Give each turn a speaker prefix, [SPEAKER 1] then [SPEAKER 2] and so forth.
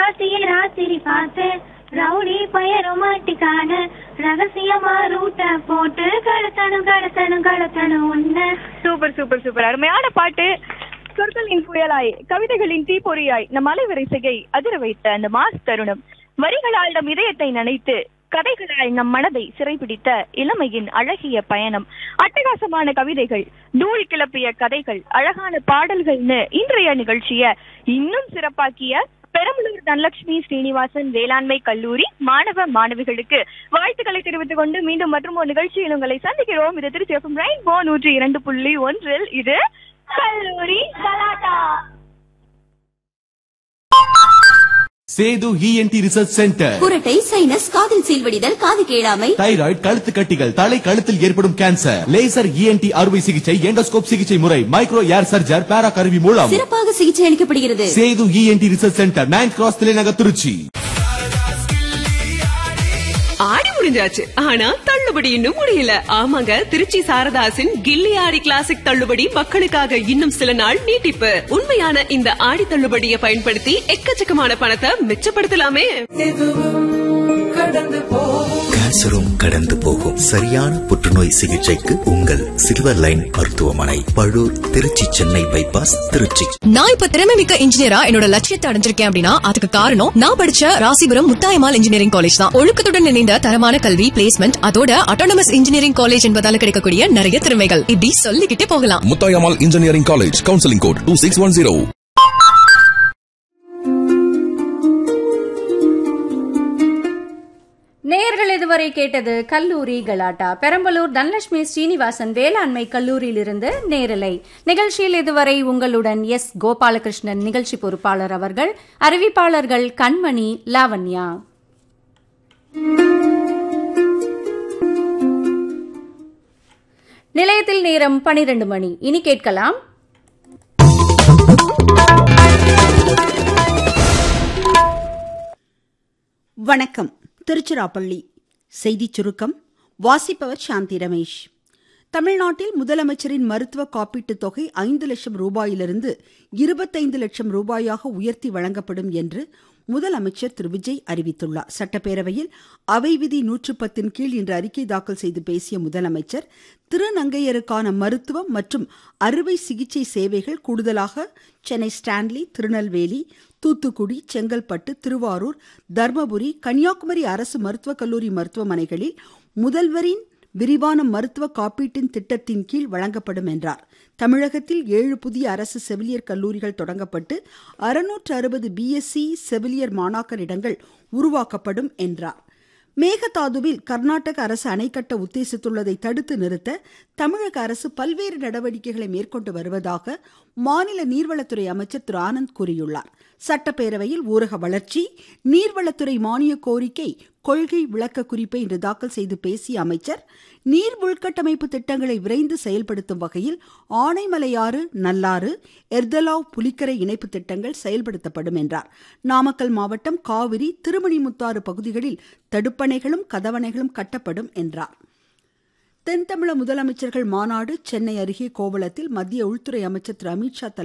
[SPEAKER 1] ராத்திரி ராத்திரி பார்த்தேன் ரவுடி பைய ரொமாட்டிக்கான ரகசியமா ரூட்ட போட்டு கடத்தணும் கடத்தணும் கடத்தணும் உன்ன
[SPEAKER 2] சூப்பர் சூப்பர் சூப்பர் அருமையான பாட்டு சொற்களின் புயலாய் கவிதைகளின் தீப்பொறியாய் நம் அலைவரிசையை அதிர வைத்த அந்த மாஸ் தருணம் வரிகளால் நம் இதயத்தை நனைத்து கதைகளால் நம் மனதை சிறைபிடித்த இளமையின் அழகிய பயணம் அட்டகாசமான கவிதைகள் நூல் கிளப்பிய கதைகள் அழகான பாடல்கள்னு இன்றைய நிகழ்ச்சிய இன்னும் சிறப்பாக்கிய பெரம்பலூர் தனலட்சுமி ஸ்ரீனிவாசன் வேளாண்மை கல்லூரி மாணவ மாணவிகளுக்கு வாழ்த்துக்களை தெரிவித்துக் கொண்டு மீண்டும் மற்றும் ஒரு நிகழ்ச்சியில் உங்களை சந்திக்கிறோம் இது திருச்சி எஃப்எம் ரெயின்போ நூற்றி இரண்டு புள்ளி ஒன்றில் இது கல்லூரி கலாட்டா
[SPEAKER 3] சேது இஎன்டி ரிசர்ச் சென்டர்
[SPEAKER 4] குரட்டை சைனஸ் காதில் சீல்வடிதல் காது கேளாமை
[SPEAKER 3] தைராய்டு கழுத்து கட்டிகள் தலை கழுத்தில் ஏற்படும் கேன்சர் லேசர் இஎன்டி அறுவை சிகிச்சை எண்டோஸ்கோப் சிகிச்சை முறை மைக்ரோ ஏர் சர்ஜர் பேரா கருவி மூலம்
[SPEAKER 4] சிறப்பாக சிகிச்சை அளிக்கப்படுகிறது
[SPEAKER 3] Sethu ENT research centre ninth cross தலைநகர் திருச்சி
[SPEAKER 5] ஆடி முடிஞ்சாச்சு ஆனா தள்ளுபடி இன்னும் முடியல ஆமாங்க திருச்சி சாரதாசின் கில்லி ஆடி கிளாசிக் தள்ளுபடி மக்களுக்காக இன்னும் சில நாள் நீட்டிப்பு உண்மையான இந்த ஆடி தள்ளுபடியை பயன்படுத்தி எக்கச்சக்கமான பணத்தை மிச்சப்படுத்தலாமே
[SPEAKER 6] கேன்சரும் கடந்து போகும் சரியான புற்றுநோய் சிகிச்சைக்கு உங்கள் சில்வர் லைன் மருத்துவமனை பழூர் திருச்சி சென்னை பைபாஸ் திருச்சி
[SPEAKER 7] நான் இப்ப திறமை மிக்க இன்ஜினியரா என்னோட லட்சியத்தை அடைஞ்சிருக்கேன் அப்படின்னா அதுக்கு காரணம் நான் படிச்ச ராசிபுரம் முத்தாயமால் இன்ஜினியரிங் காலேஜ் தான் ஒழுக்கத்துடன் இணைந்த தரமான கல்வி பிளேஸ்மெண்ட் அதோட அட்டானமஸ் இன்ஜினியரிங் காலேஜ் என்பதால கிடைக்கக்கூடிய நிறைய திறமைகள் இப்படி சொல்லிக்கிட்டே போகலாம்
[SPEAKER 8] Muthayammal engineering college counselling code two six one zero
[SPEAKER 9] நேயர்கள் இதுவரை கேட்டது கல்லூரி கலாட்டா பெரம்பலூர் தனலட்சுமி ஸ்ரீனிவாசன் வேளாண்மை கல்லூரியிலிருந்து நேரலை நிகழ்ச்சியில் இதுவரை உங்களுடன் எஸ் கோபாலகிருஷ்ணன் நிகழ்ச்சி பொறுப்பாளர் அவர்கள் அறிவிப்பாளர்கள் கண்மணி லாவண்யா நிலையத்தில் நேரம் பனிரெண்டு மணி இனி கேட்கலாம்
[SPEAKER 10] வணக்கம் திருச்சிராப்பள்ளி செய்திச் சுருக்கம் வாசிப்பவர் சாந்தி ரமேஷ் தமிழ்நாட்டில் முதலமைச்சரின் மருத்துவ காப்பீட்டுத் தொகை ஐந்து லட்சம் ரூபாயிலிருந்து இருபத்தைந்து லட்சம் ரூபாயாக உயர்த்தி வழங்கப்படும் என்று முதலமைச்சர் திரு விஜய் அறிவித்துள்ளார் சட்டப்பேரவையில் அவை விதி நூற்று பத்தின் கீழ் இன்று அறிக்கை தாக்கல் செய்து பேசிய முதலமைச்சர் திருநங்கையருக்கான மருத்துவம் மற்றும் அறுவை சிகிச்சை சேவைகள் கூடுதலாக சென்னை ஸ்டான்லி திருநெல்வேலி தூத்துக்குடி செங்கல்பட்டு திருவாரூர் தர்மபுரி கன்னியாகுமரி அரசு மருத்துவக் கல்லூரி மருத்துவமனைகளில் முதல்வரின் விரிவான மருத்துவ காப்பீட்டின் திட்டத்தின் கீழ் வழங்கப்படும் என்றார் தமிழகத்தில் ஏழு புதிய அரசு செவிலியர் கல்லூரிகள் தொடங்கப்பட்டு அறுநூற்று அறுபது பிஎஸ்சி செவிலியர் மாணாக்கர் இடங்கள் உருவாக்கப்படும் என்றார் மேகதாதுவில் கர்நாடக அரசு அணை கட்ட உத்தேசித்துள்ளதை தடுத்து நிறுத்த தமிழக அரசு பல்வேறு நடவடிக்கைகளை மேற்கொண்டு வருவதாக மாநில நீர்வளத்துறை அமைச்சர் திரு ஆனந்த் கூறியுள்ளார் சட்டப்பேரவையில் ஊரக வளர்ச்சி நீர்வளத்துறை மானிய கோரிக்கை கொள்கை விளக்க குறிப்பை இன்று தாக்கல் செய்து பேசிய அமைச்சர் நீர் உள்கட்டமைப்பு திட்டங்களை விரைந்து செயல்படுத்தும் வகையில் ஆனைமலையாறு நல்லாறு எர்தலாவ் புலிக்கரை இணைப்பு திட்டங்கள் செயல்படுத்தப்படும் என்றார் நாமக்கல் மாவட்டம் காவிரி திருமணிமுத்தாறு பகுதிகளில் தடுப்பணைகளும் கதவணைகளும் கட்டப்படும் என்றார் தென்தமிழக முதலமைச்சர்கள் மாநாடு சென்னை அருகே கோவளத்தில் மத்திய உள்துறை அமைச்சர் திரு அமித்ஷா